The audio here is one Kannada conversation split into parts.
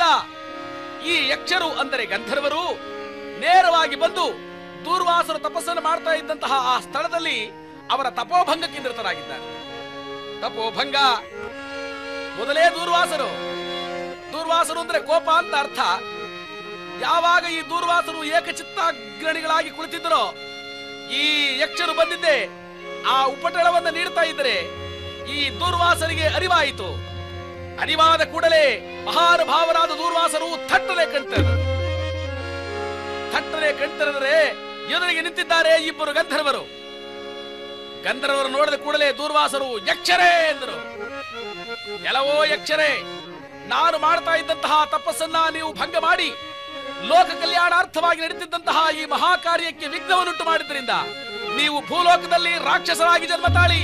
ಆಗ ಈ ಯಕ್ಷರು ಅಂದರೆ ಗಂಧರ್ವರು ನೇರವಾಗಿ ಬಂದು ದೂರ್ವಾಸರು ತಪಸ್ಸನ್ನು ಮಾಡ್ತಾ ಇದ್ದಂತಹ ಆ ಸ್ಥಳದಲ್ಲಿ ಅವರ ತಪೋಭಂಗಕ್ಕೆ ನಿರತರಾಗಿದ್ದಾರೆ ತಪೋಭಂಗ ಮೊದಲೇ ದೂರ್ವಾಸರು ದೂರ್ವಾಸರು ಅಂದ್ರೆ ಕೋಪ ಅಂತ ಅರ್ಥ ಯಾವಾಗ ಈ ದೂರ್ವಾಸರು ಏಕಚಿತ್ತಾಗ್ರಣಿಗಳಾಗಿ ಕುಳಿತಿದ್ದರೋ ಈ ಯಕ್ಷರು ಬಂದಿದ್ದೆ ಆ ಉಪಟಳವನ್ನು ನೀಡ್ತಾ ಇದ್ದರೆ ಈ ದೂರ್ವಾಸರಿಗೆ ಅರಿವಾಯಿತು ಅರಿವಾದ ಕೂಡಲೇ ಮಹಾನುಭಾವರಾದ ದೂರ್ವಾಸರು ಥಟ್ಟನೆ ಕಣ್ತರು ಥಟ್ಟನೆ ಕಣ್ತರದರೆ ಎದುರಿಗೆ ನಿಂತಿದ್ದಾರೆ ಇಬ್ಬರು ಗಂಧರ್ವರು ಗಂಧರ್ವರು ನೋಡಿದ ಕೂಡಲೇ ದೂರ್ವಾಸರು ಯಕ್ಷರೇ ಎಂದರು ಕೆಲವೋ ಯಕ್ಷರೇ ನಾನು ಮಾಡ್ತಾ ಇದ್ದಂತಹ ತಪಸ್ಸನ್ನ ನೀವು ಭಂಗ ಮಾಡಿ ಲೋಕ ಕಲ್ಯಾಣಾರ್ಥವಾಗಿ ನಡೀತಿದ್ದಂತಹ ಈ ಮಹಾ ಕಾರ್ಯಕ್ಕೆ ವಿಘ್ನವನ್ನುಂಟು ಮಾಡಿದ್ರಿಂದ ನೀವು ಭೂಲೋಕದಲ್ಲಿ ರಾಕ್ಷಸರಾಗಿ ಜನ್ಮ ತಾಳಿ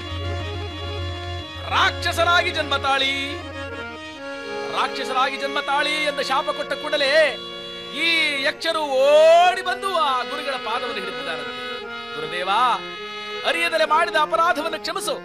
ರಾಕ್ಷಸರಾಗಿ ಜನ್ಮ ತಾಳಿ ರಾಕ್ಷಸರಾಗಿ ಜನ್ಮ ತಾಳಿ ಎಂದ ಶಾಪ ಕೊಟ್ಟ ಕೂಡಲೇ ಈ ಯಕ್ಷರು ಓಡಿ ಬಂದು ಆ ಗುರುಗಳ ಪಾದವನ್ನು ಹಿಡಿದಿದ್ದಾರಂತೆ ಗುರುದೇವ ಅರಿಯದಲೆ ಮಾಡಿದ ಅಪರಾಧವನ್ನು ಕ್ಷಮಿಸು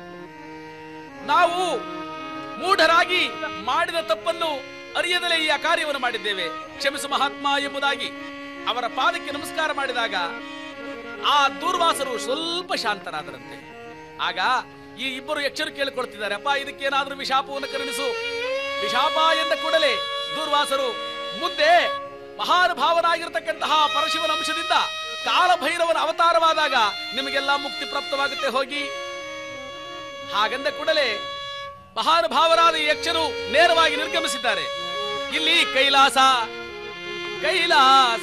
ನಾವು ಮೂಢರಾಗಿ ಮಾಡಿದ ತಪ್ಪನ್ನು ಅರಿಯದಲೇ ಈ ಕಾರ್ಯವನ್ನು ಮಾಡಿದ್ದೇವೆ ಕ್ಷಮಿಸು ಮಹಾತ್ಮ ಎಂಬುದಾಗಿ ಅವರ ಪಾದಕ್ಕೆ ನಮಸ್ಕಾರ ಮಾಡಿದಾಗ ಆ ದೂರ್ವಾಸರು ಸ್ವಲ್ಪ ಶಾಂತರಾದರಂತೆ ಆಗ ಈ ಇಬ್ಬರು ಯಕ್ಷರು ಕೇಳಿಕೊಳ್ತಿದ್ದಾರೆ ಅಪ್ಪ ಇದಕ್ಕೇನಾದ್ರೂ ವಿಶಾಪವನ್ನು ಕರುಣಿಸು ವಿಶಾಪ ಎಂದ ಕೂಡಲೇ ದೂರ್ವಾಸರು ಮುಂದೆ ಮಹಾನುಭಾವನಾಗಿರ್ತಕ್ಕಂತಹ ಪರಶಿವನ ಅಂಶದಿಂದ ಕಾಲಭೈರವನ ಅವತಾರವಾದಾಗ ನಿಮಗೆಲ್ಲ ಮುಕ್ತಿ ಪ್ರಾಪ್ತವಾಗುತ್ತೆ ಹೋಗಿ ಹಾಗಂದ ಕೂಡಲೇ ಮಹಾನುಭಾವರಾದ ಈ ಯಕ್ಷರು ನೇರವಾಗಿ ನಿರ್ಗಮಿಸಿದ್ದಾರೆ ಇಲ್ಲಿ ಕೈಲಾಸ ಕೈಲಾಸ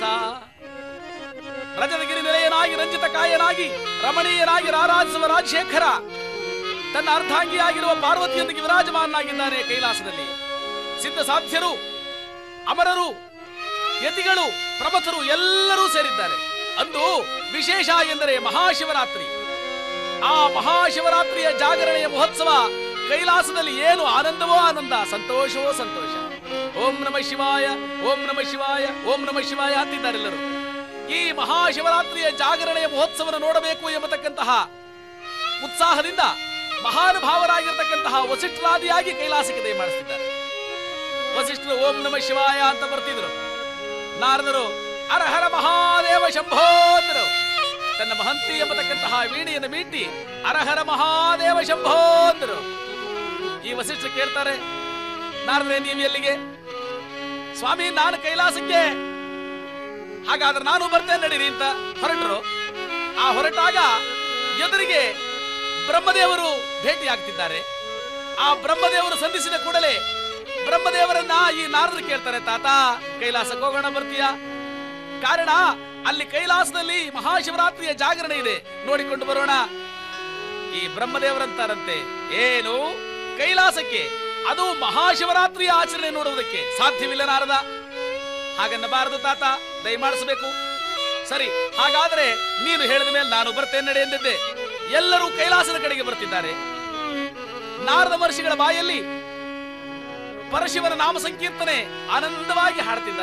ರಜತಗಿರಿ ನಿಲಯನಾಗಿ ರಂಜಿತ ಕಾಯನಾಗಿ ರಮಣೀಯನಾಗಿ ರಾರಾಜಿಸುವ ರಾಜಶೇಖರ ತನ್ನ ಅರ್ಧಾಂಗಿಯಾಗಿರುವ ಪಾರ್ವತಿಯೊಂದಿಗೆ ವಿರಾಜಮಾನನಾಗಿದ್ದಾನೆ ಕೈಲಾಸದಲ್ಲಿ ಸಿದ್ಧ ಸಾಧ್ಯರು ಅಮರರು ಯತಿಗಳು ಪ್ರಮಥರು ಎಲ್ಲರೂ ಸೇರಿದ್ದಾರೆ ಅಂದು ವಿಶೇಷ ಎಂದರೆ ಮಹಾಶಿವರಾತ್ರಿ ಆ ಮಹಾಶಿವರಾತ್ರಿಯ ಜಾಗರಣೆಯ ಮಹೋತ್ಸವ ಕೈಲಾಸದಲ್ಲಿ ಏನು ಆನಂದವೋ ಆನಂದ ಸಂತೋಷವೋ ಸಂತೋಷ ಓಂ ನಮ ಶಿವಾಯ ಓಂ ನಮ ಶಿವಾಯ ಓಂ ನಮ ಶಿವಾಯ ಅಂತಿದ್ದಾರೆಲ್ಲರೂ ಈ ಮಹಾಶಿವರಾತ್ರಿಯ ಜಾಗರಣೆಯ ಮಹೋತ್ಸವವನ್ನು ನೋಡಬೇಕು ಎಂಬತಕ್ಕಂತಹ ಉತ್ಸಾಹದಿಂದ ಮಹಾನುಭಾವರಾಗಿರ್ತಕ್ಕಂತಹ ವಸಿಷ್ಠರಾದಿಯಾಗಿ ಕೈಲಾಸಕ್ಕೆ ದಯಮಾಡಿಸ್ತಿದ್ದಾರೆ ವಸಿಷ್ಠರು ಓಂ ನಮ ಶಿವಾಯ ಅಂತ ಬರ್ತಿದ್ರು ನಾರದರು ಅರಹರ ಮಹಾದೇವ ಶಂಭೋ ಅಂದರು ತನ್ನ ಮಹಂತಿ ಎಂಬತಕ್ಕಂತಹ ವೀಣೆಯನ್ನು ಮೀಟಿ ಅರಹರ ಮಹಾದೇವ ಶಂಭೋ ಅಂದರು ಈ ವಸಿಷ್ಠರು ಕೇಳ್ತಾರೆ ನಾರದ್ರೆ ನೀವು ಎಲ್ಲಿಗೆ ಸ್ವಾಮಿ ನಾನು ಕೈಲಾಸಕ್ಕೆ ಹಾಗಾದ್ರೆ ನಾನು ಬರ್ತೇನೆ ನಡೀರಿ ಅಂತ ಹೊರಟರು ಆ ಹೊರಟಾಗ ಎದುರಿಗೆ ಬ್ರಹ್ಮದೇವರು ಭೇಟಿಯಾಗ್ತಿದ್ದಾರೆ ಆ ಬ್ರಹ್ಮದೇವರು ಸಂಧಿಸಿದ ಕೂಡಲೇ ಬ್ರಹ್ಮದೇವರನ್ನ ಈ ನಾರದರು ಕೇಳ್ತಾರೆ ತಾತ ಕೈಲಾಸಕ್ಕೆ ಹೋಗೋಣ ಬರ್ತೀಯಾ ಕಾರಣ ಅಲ್ಲಿ ಕೈಲಾಸದಲ್ಲಿ ಮಹಾಶಿವರಾತ್ರಿಯ ಜಾಗರಣೆ ಇದೆ ನೋಡಿಕೊಂಡು ಬರೋಣ ಈ ಬ್ರಹ್ಮದೇವರಂತಾರಂತೆ ಏನು ಕೈಲಾಸಕ್ಕೆ ಅದು ಮಹಾಶಿವರಾತ್ರಿಯ ಆಚರಣೆ ನೋಡುವುದಕ್ಕೆ ಸಾಧ್ಯವಿಲ್ಲ ನಾರದ ಹಾಗನ್ನಬಾರದು ತಾತ ದಯಮಾಡಿಸಬೇಕು ಸರಿ ಹಾಗಾದ್ರೆ ನೀನು ಹೇಳಿದ ಮೇಲೆ ನಾನು ಬರ್ತೇನೆ ನಡೆ ಎಂದಿದ್ದೆ ಎಲ್ಲರೂ ಕೈಲಾಸದ ಕಡೆಗೆ ಬರ್ತಿದ್ದಾರೆ ನಾರದ ಮಹರ್ಷಿಗಳ ಬಾಯಲ್ಲಿ ಪರಶಿವನ ನಾಮ ಸಂಕೀರ್ತನೆ ಆನಂದವಾಗಿ ಹಾಡ್ತಿದ್ದಾರೆ